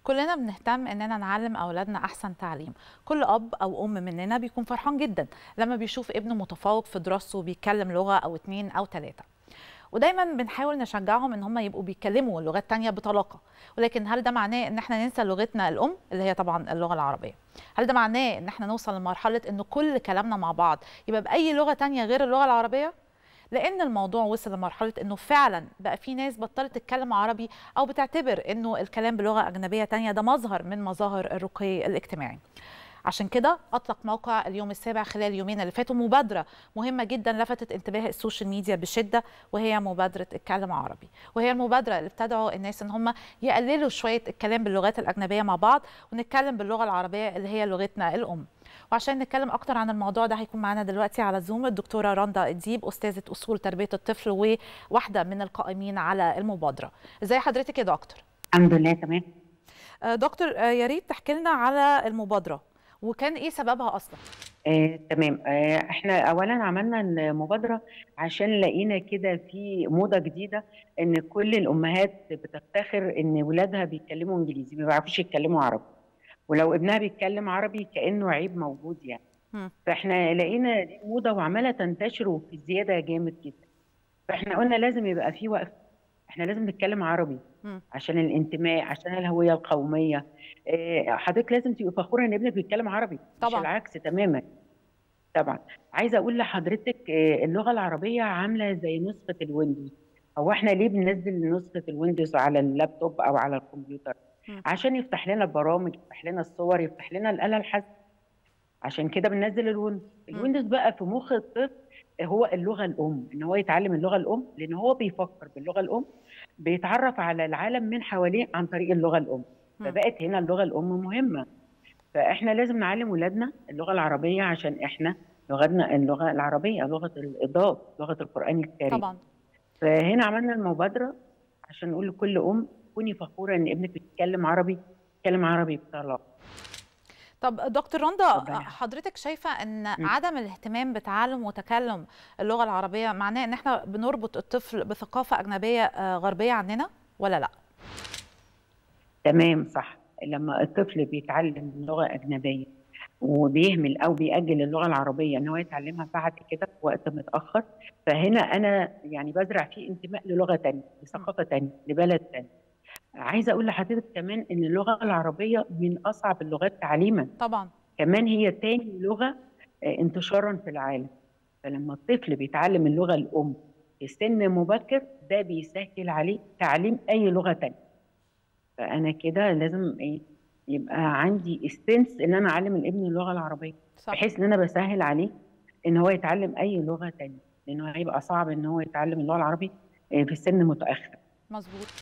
كلنا بنهتم اننا نعلم اولادنا احسن تعليم كل اب او ام مننا بيكون فرحان جدا لما بيشوف ابنه متفوق في دراسته وبيتكلم لغه او اتنين او تلاته ودايما بنحاول نشجعهم ان هم يبقوا بيتكلموا لغات تانية بطلاقه ولكن هل ده معناه ان احنا ننسى لغتنا الام اللي هي طبعا اللغه العربيه هل ده معناه ان احنا نوصل لمرحله ان كل كلامنا مع بعض يبقى باي لغه تانية غير اللغه العربيه لان الموضوع وصل لمرحله انه فعلا بقى في ناس بطلت تتكلم عربي او بتعتبر انه الكلام بلغه اجنبيه تانية ده مظهر من مظاهر الرقي الاجتماعي عشان كده اطلق موقع اليوم السابع خلال اليومين اللي فاتوا مبادره مهمه جدا لفتت انتباه السوشيال ميديا بشده وهي مبادره اتكلم عربي وهي المبادره اللي بتدعو الناس ان هم يقللوا شويه الكلام باللغات الاجنبيه مع بعض ونتكلم باللغه العربيه اللي هي لغتنا الام وعشان نتكلم اكتر عن الموضوع ده هيكون معانا دلوقتي على زوم الدكتوره رندا اديب استاذه اصول تربيه الطفل وواحده من القائمين على المبادره ازي حضرتك يا دكتور الحمد لله تمام دكتور يا ريت تحكي لنا على المبادره وكان ايه سببها اصلا آه، تمام آه، احنا اولا عملنا المبادره عشان لقينا كده في موضه جديده ان كل الامهات بتفتخر ان ولادها بيتكلموا انجليزي ما بيعرفوش يتكلموا عربي ولو ابنها بيتكلم عربي كانه عيب موجود يعني م. فاحنا لقينا دي موضه وعماله تنتشر وفي زياده جامد جدا فاحنا قلنا لازم يبقى في وقف احنا لازم نتكلم عربي م. عشان الانتماء عشان الهويه القوميه إيه، حضرتك لازم تبقي فخوره ان ابنك بيتكلم عربي طبعاً. مش العكس تماما طبعا عايزه اقول لحضرتك إيه، اللغه العربيه عامله زي نسخه الويندوز هو احنا ليه بننزل نسخه الويندوز على اللابتوب او على الكمبيوتر م. عشان يفتح لنا البرامج يفتح لنا الصور يفتح لنا الاله الحاسبه عشان كده بننزل الويندوز الويندوز بقى في مخ الطفل هو اللغه الام ان هو يتعلم اللغه الام لان هو بيفكر باللغه الام بيتعرف على العالم من حواليه عن طريق اللغه الام م. فبقت هنا اللغه الام مهمه فاحنا لازم نعلم ولادنا اللغه العربيه عشان احنا لغتنا اللغه العربيه لغه الاضاءه لغه القران الكريم طبعا فهنا عملنا المبادره عشان نقول لكل ام كوني فخوره ان ابنك بيتكلم عربي بيتكلم عربي بطلاقه طب دكتور رندا ربنا حضرتك شايفه ان عدم الاهتمام بتعلم وتكلم اللغه العربيه معناه ان احنا بنربط الطفل بثقافه اجنبيه آه، غربيه عننا ولا لا تمام صح لما الطفل بيتعلم لغه اجنبيه وبيهمل او بيأجل اللغه العربيه ان هو يتعلمها بعد كده في وقت متاخر فهنا انا يعني بزرع فيه انتماء للغه تانية لثقافه تانية لبلد تاني عايزه اقول لحضرتك كمان ان اللغه العربيه من اصعب اللغات تعليما طبعا كمان هي تاني لغه آه، انتشارا في العالم فلما الطفل بيتعلم اللغه الام في سن مبكر ده بيسهل عليه تعليم اي لغه تانية فانا كده لازم ايه يبقى عندي السنس ان انا اعلم الابن اللغه العربيه صح بحيث ان انا بسهل عليه ان هو يتعلم اي لغه تانية لانه هيبقى صعب ان هو يتعلم اللغه العربيه آه، في سن متاخر مظبوط